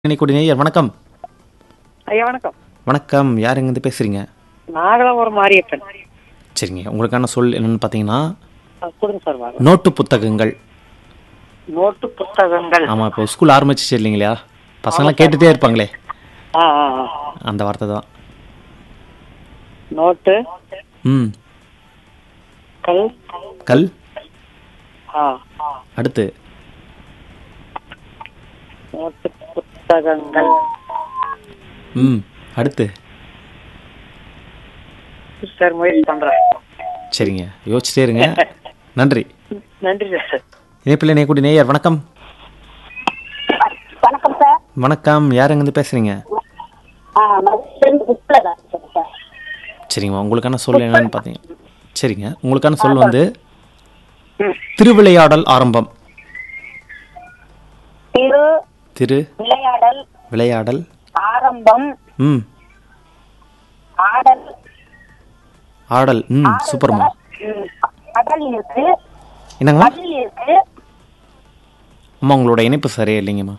இணைக்கூடிய நேயர் வணக்கம் ஐயா வணக்கம் வணக்கம் யார் எங்கேருந்து பேசுறீங்க நாகலாபுரம் மாரியப்பன் சரிங்க உங்களுக்கான சொல் என்னன்னு பார்த்தீங்கன்னா ஆ, கொடுங்க சார் வாங்க நோட்டு புத்தகங்கள் நோட்டு புத்தகங்கள் ஆமாம் இப்போ ஸ்கூல் ஆரம்பிச்சிச்சு இல்லைங்களா பசங்களாம் கேட்டுட்டே இருப்பாங்களே ஆ ஆ ஆ. அந்த வார்த்தை தான் நோட்டு ம் கல் கல் ஆ அடுத்து நோட்டு புத்தகங்கள் ம் அடுத்து சார் முயற்சி பண்றேன் சரிங்க யோசிச்சிட்டே இருங்க நன்றி நன்றி சார் இணைப்பில் இணையக்கூடிய நேயர் வணக்கம் வணக்கம் சார் வணக்கம் யார் எங்கேருந்து பேசுறீங்க ஆ மதுரை புஷ்பலதா சார் சரிங்கம்மா உங்களுக்கான சொல் என்னன்னு பார்த்தீங்க சரிங்க உங்களுக்கான சொல் வந்து திருவிளையாடல் ஆரம்பம் திரு திரு விளையாடல் விளையாடல் ஆரம்பம் ம் ஆடல் ஆடல் ம் சூப்பர்மா ம், கடல் இருக்கு என்னங்கம்மா மதில் இருக்கு அம்மா உங்களோட இணைப்பு சரியா இல்லைங்கம்மா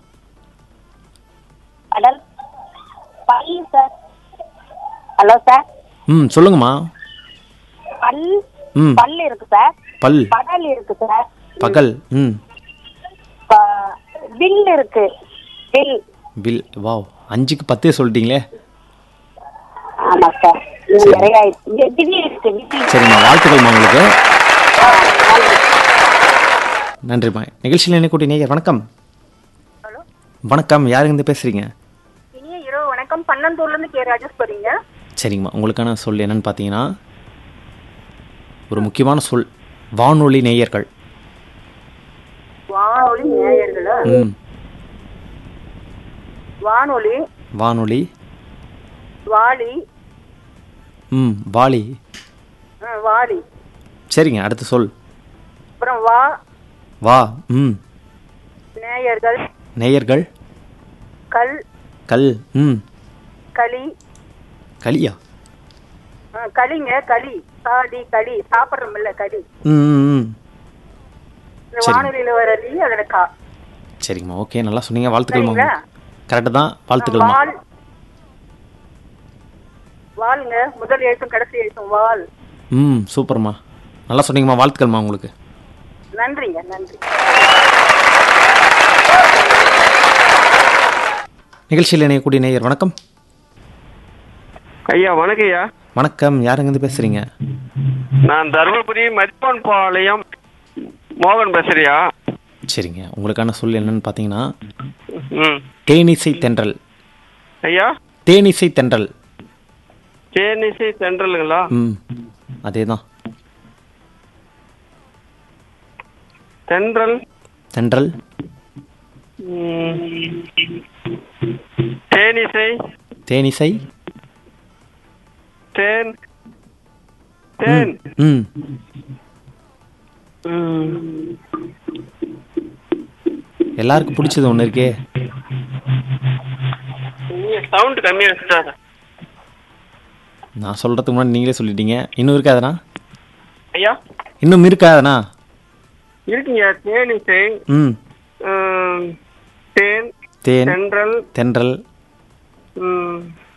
கடல் பல் சார் ஹலோ சார் ம் சொல்லுங்கம்மா பல் ம் பல் இருக்கு சார் பல் கடல் இருக்கு சார் பகல் ம் ப- வில் இருக்கு வில் வில் வாவ் அஞ்சுக்கு பத்தே சொல்லிட்டீங்களே ஆமா சார் இன்னும் நிறைய இருக்கு. விதி இருக்கு விதி சரிம்மா வாழ்த்துக்கள்மா உங்களுக்கு ஆ, நன்றி. நன்றிம்மா நிகழ்ச்சியில் இணைக்கூடிய நேயர் வணக்கம் வணக்கம் யாருங்க பேசுறீங்க இனிய இரவு வணக்கம் பன்னந்தூர்ல இருந்து கே ராஜேஸ்வரிங்க சரிங்கம்மா உங்களுக்கான சொல் என்னன்னு பார்த்தீங்கன்னா ஒரு முக்கியமான சொல் வானொலி நேயர்கள் வானொலி நேயர்களா ம் வானொலி வானொலி வாலி ம் வாலி ஆ, வாலி சரிங்க அடுத்த சொல் அப்புறம் வா வா ம் நேயர்கள் நேயர்கள் கல் கல் ம் களி களியா ஆ, களிங்க களி காடி களி சாப்பிட்றோம்ல களி ம் ம், ம் இந்த சரி. வானொலியில வர லீ அதோட கா சரிங்கம்மா ஓகே நல்லா சொன்னீங்க வாழ்த்துக்கள்மா சரிங்களா? கரெக்டு தான் வாழ்த்துக்கள்மா வால் வாளுங்க முதல் எழுத்தும் கடைசி எழுத்தும் வால் ம் சூப்பர்மா நல்லா சொன்னீங்கம்மா வாழ்த்துக்கள்மா உங்களுக்கு நன்றிங்க நன்றி நிகழ்ச்சியில் இணையக்கூடிய நேயர் வணக்கம் ஐயா வணக்கம் ஐயா வணக்கம் யாருங்கேருந்து பேசுறீங்க நான் தருமபுரி மதிப்பான் பாளையம் மோகன் பேசுறியா சரிங்க உங்களுக்கான சொல் என்னன்னு பார்த்தீங்கன்னா ம் தேனிசை தென்றல் ஐயா தேனிசை தென்றல் தேனிசை தென்றலுங்களா ம் அதே தான் தென்றல் தென்றல் ம், தேனிசை தேனிசை தேன் தேன் ம் எல்லாருக்கும் பிடிச்சது ஒன்று இருக்கே சவுண்ட் கம்மியா வச்சுட்டாரா நான் சொல்கிறதுக்கு முன்னாடி நீங்களே சொல்லிட்டீங்க இன்னும் இருக்காதண்ணா ஐயா இன்னும் இருக்காதண்ணா இருக்குங்க தேனிசை ம் ம், தேன் தேன் தென்றல் தென்றல் ம்,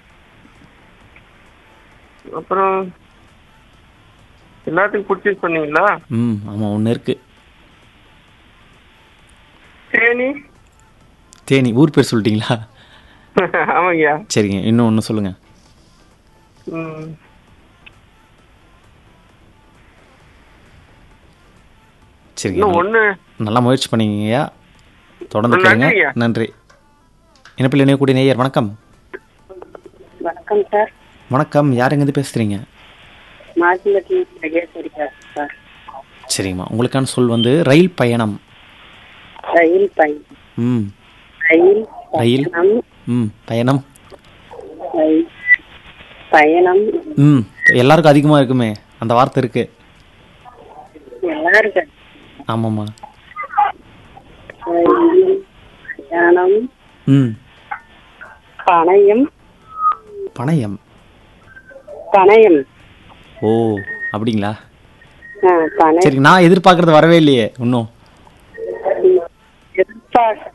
அப்புறம் எல்லாத்துக்கும் பிடிச்சி சொன்னீங்களா ம் ஆமாம் ஒன்று இருக்குது தேனி தேனி ஊர் பேர் சொல்லிட்டீங்களா ஆமாங்கய்யா சரிங்க இன்னும் ஒன்று சொல்லுங்கள் ம். சரிங்க இன்னும் ஒண்ணு நல்லா முயற்சி பண்ணீங்கய்யா தொடர்ந்து கேளுங்க நன்றிங்க. நன்றி இணைப்பில் இணையக்கூடிய நேயர் வணக்கம் வணக்கம் சார் வணக்கம் யாருங்கேருந்து பேசுகிறீங்க மாசிலட்சுமி மகேஸ்வரி சார் சரிங்கம்மா உங்களுக்கான சொல் வந்து ரயில் பயணம் ரயில் பயணம் ம் ரயில் ரயில் பயணம் ம் பயணம் ரயில் பயணம் ம் எல்லாருக்கும் அதிகமாக இருக்குமே அந்த வார்த்தை இருக்கு எல்லாருக்கும் ஆமாம்மா ரயில் பயணம் ம் பணயம் பணயம் பணயம் ஓ அப்படிங்களா ஆ, பணயம் சரி நான் எதிர்பார்க்கறது வரவே இல்லையே இன்னும் எதிர்பார்க்க